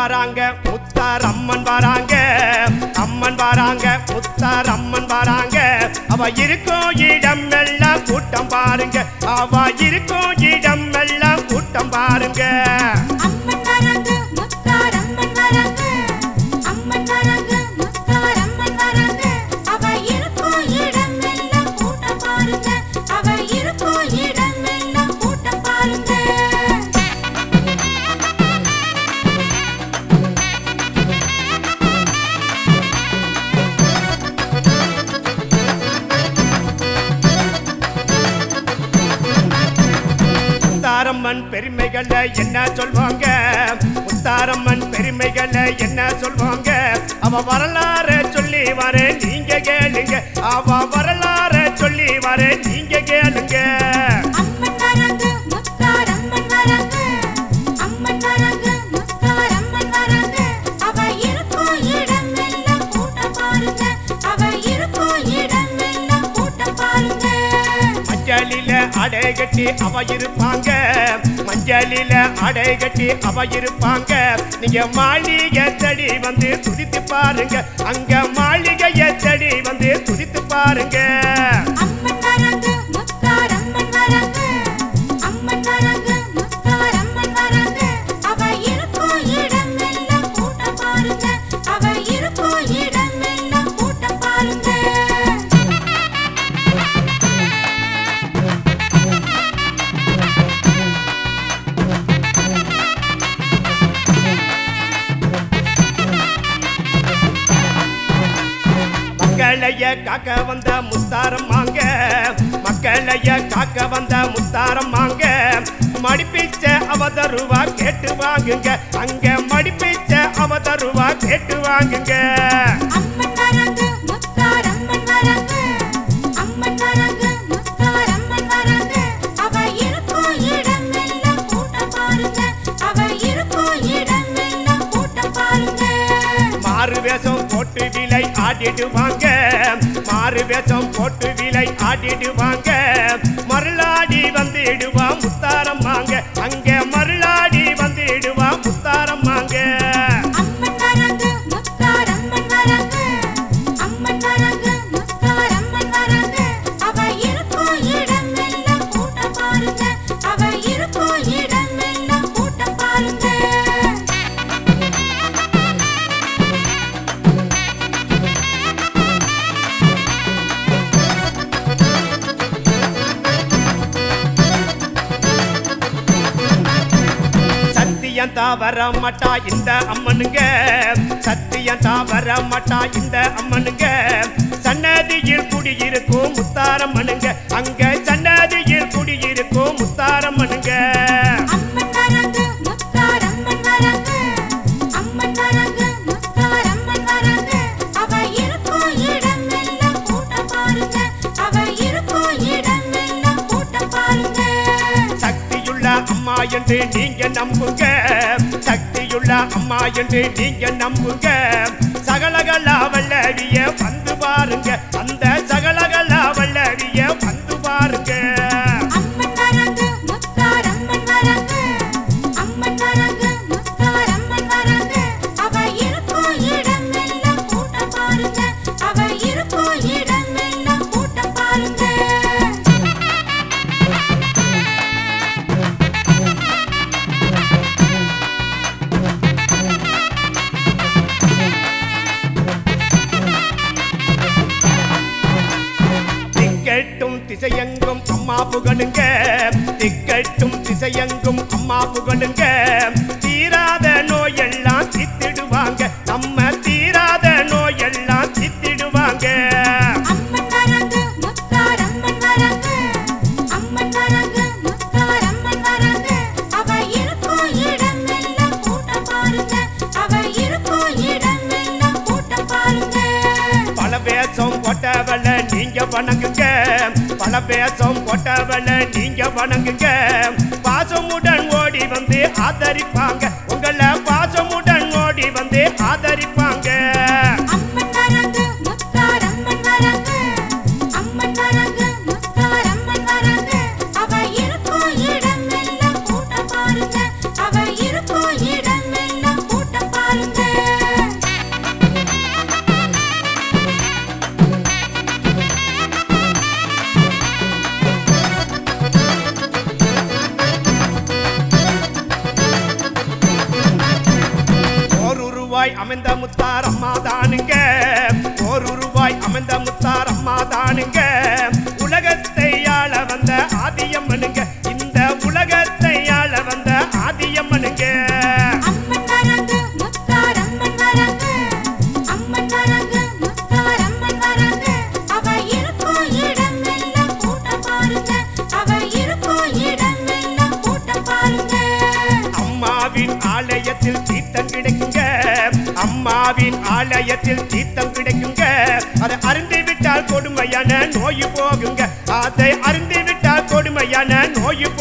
வராங்க முத்தார் அம்மன் வராங்க அம்மன் வராங்க முத்தார் அம்மன் வராங்க அவ இருக்கும் இடம் எல்லாம் கூட்டம் பாருங்க அவ இருக்கும் இடம் எல்லாம் கூட்டம் பாருங்க அம்மன் வராங்க முத்தார் அம்மன் வராங்க அம்மன் வராங்க முத்தார் அம்மன் வராங்க அவ இருக்கும் இடம் எல்லாம் கூட்டம் பாருங்க அவ இருக்கும் இடம் எல்லாம் கூட்டம் பாருங்க முத்தாரம்மன் பெருமைகளை என்ன சொல்வாங்க முத்தாரம்மன் பெருமைகளை என்ன சொல்வாங்க அவ வரலாற சொல்லி வரேன் நீங்க கேளுங்க அவ வரலாற சொல்லி வரேன் நீங்க கேளுங்க அம்மன் வராங்க முத்தார் அம்மன் வராங்க அம்மன் வராங்க முத்தார் அம்மன் வராங்க அவ இருக்கும் இடம் எல்லாம் கூட்டம் பாருங்க அவ இருக்கும் இடம் எல்லாம் கூட்டம் பாருங்க மஞ்சளில அடை கட்டி அவ இருப்பாங்க மஞ்சளில அடை கட்டி அவ இருப்பாங்க நீங்க மாளிகை தடி வந்து துதித்து பாருங்க அங்க மாளிகையை தடி வந்து துதித்து பாருங்க அம்மன் வராங்க முத்தார் அம்மன் வராங்க அம்மன் வராங்க முத்தார் அம்மன் வராங்க அவ இருக்கும் இடம் எல்லாம் கூட்டம் பாருங்க அவ இருக்கும் இடம் எல்லாம் கூட்டம் பாருங்க மக்களைய காக்க வந்த முத்தாரம் வாங்க மக்களைய காக்க வந்த முத்தாரம் வாங்க மடிப்பிச்ச அவதருவா கேட்டு வாங்குங்க அங்க மடிப்பிச்ச அவதருவா கேட்டு வாங்குங்க அம்மன் வராங்க முத்தார் அம்மன் வராங்க அம்மன் வராங்க முத்தார் அம்மன் வராங்க அவ இருக்கும் இடம் எல்லாம் கூட்டம் பாருங்க அவ இருக்கும் இடம் எல்லாம் கூட்டம் பாருங்க மாறு வேஷம் போட்டு விலை ஆடிடுவாங்க மாறு வேஷம் போட்டு விலை ஆடிடுவாங்க மருளாடி வந்துடுவா முத்தாரம் வாங்க அங்க மருளாடி வந்துடுவா முத்தாரம் வாங்க அம்மன் வராங்க முத்தார் அம்மன் வராங்க அம்மன் வராங்க முத்தார் அம்மன் வராங்க அவ இருக்கும் இடம் எல்லாம் கூட்டம் பாருங்க அவ இருக்கும் இடம் எல்லாம் கூட்டம் பாருங்க சத்தியம் வர மாட்டா இந்த அம்மனுங்க சத்தியம் வர மாட்டா இந்த அம்மனுங்க சன்னதியில் குடியிருக்கும் முத்தாரம்மனுங்க அங்க சன்னதியில் குடியிருக்கும் முத்தாரம்மனுங்க அம்மன் வராங்க முத்தார் அம்மன் வராங்க அம்மன் வராங்க முத்தார் அம்மன் வராங்க அவ இருக்கும் இடம் எல்லாம் கூட்டம் பாருங்க அவ இருக்கும் இடம் எல்லாம் கூட்டம் பாருங்க சக்தியுள்ள அம்மா என்று நீங்க நம்புங்க சக்தியுள்ள அம்மா என்று நீங்க நம்புங்க சகலகலா வல்லவிய வந்து பாருங்க அந்த சகலகலா வல்லவிய வந்து பாருங்க அம்மன் வராங்க முத்தார் அம்மன் வராங்க அம்மன் வராங்க முத்தார் அம்மன் வராங்க அவ இருக்கும் இடம் எல்லாம் கூட்டம் பாருங்க அவ இருக்கும் இடம் எல்லாம் கூட்டம் பாருங்க திக்கட்டும் திசையெங்கும் அம்மா புகழுங்க திக்கட்டும் திசையெங்கும் அம்மா புகழுங்க தீராத நோயெல்லாம் தித்திடுவாங்க நம்ம தீராத நோயெல்லாம் தித்திடுவாங்க அம்மன் வராங்க முத்தார் அம்மன் வராங்க அம்மன் வராங்க முத்தார் அம்மன் வராங்க அவ இருக்கும் இடம் எல்லாம் கூட்டம் பாருங்க அவ இருக்கும் இடம் எல்லாம் கூட்டம் பாருங்க பல வேஷம் போட்டவள நீங்க வணங்குங்க பல வேஷம் போட்டவள நீங்க வணங்குங்க பாசமுடன் ஓடி வந்து ஆதரிப்பாங்க உங்களை பாசமுடன் ஓடி வந்து ஆதரிப்பாங்க அம்மன் வராங்க முத்தார் அம்மன் வராங்க அம்மன் வராங்க முத்தார் அம்மன் வராங்க அவ இருக்கும் இடம் எல்லாம் கூட்டம் பாருங்க அவ இருக்கும் இடம் எல்லாம் கூட்டம் பாருங்க ரூபாய் அமைந்த முத்தார் அம்மா தானுங்க ஒரு ரூபாய் அமைந்த முத்தார் அம்மா தானுங்க உலகத்தை ஆள வந்த ஆதியம்மனுங்க இந்த உலகத்தை ஆள வந்த ஆதியம்மனுங்க அம்மன் வராங்க முத்தார் அம்மன் வராங்க அம்மன் வராங்க முத்தார் அம்மன் வராங்க அவ இருக்கும் இடம் எல்லாம் கூட்டம் பாருங்க அவ இருக்கும் இடம் எல்லாம் கூட்டம் பாருங்க அம்மாவின் ஆலயத்தில் தீர்த்தம் கிடைக்குங்க அம்மாவின் ஆலயத்தில் தீர்த்தம் கிடைக்குங்க அதை அருந்து விட்டால் கொடுமையான நோய் போகுங்க அதை அருந்து விட்டால் கொடுமையான நோய்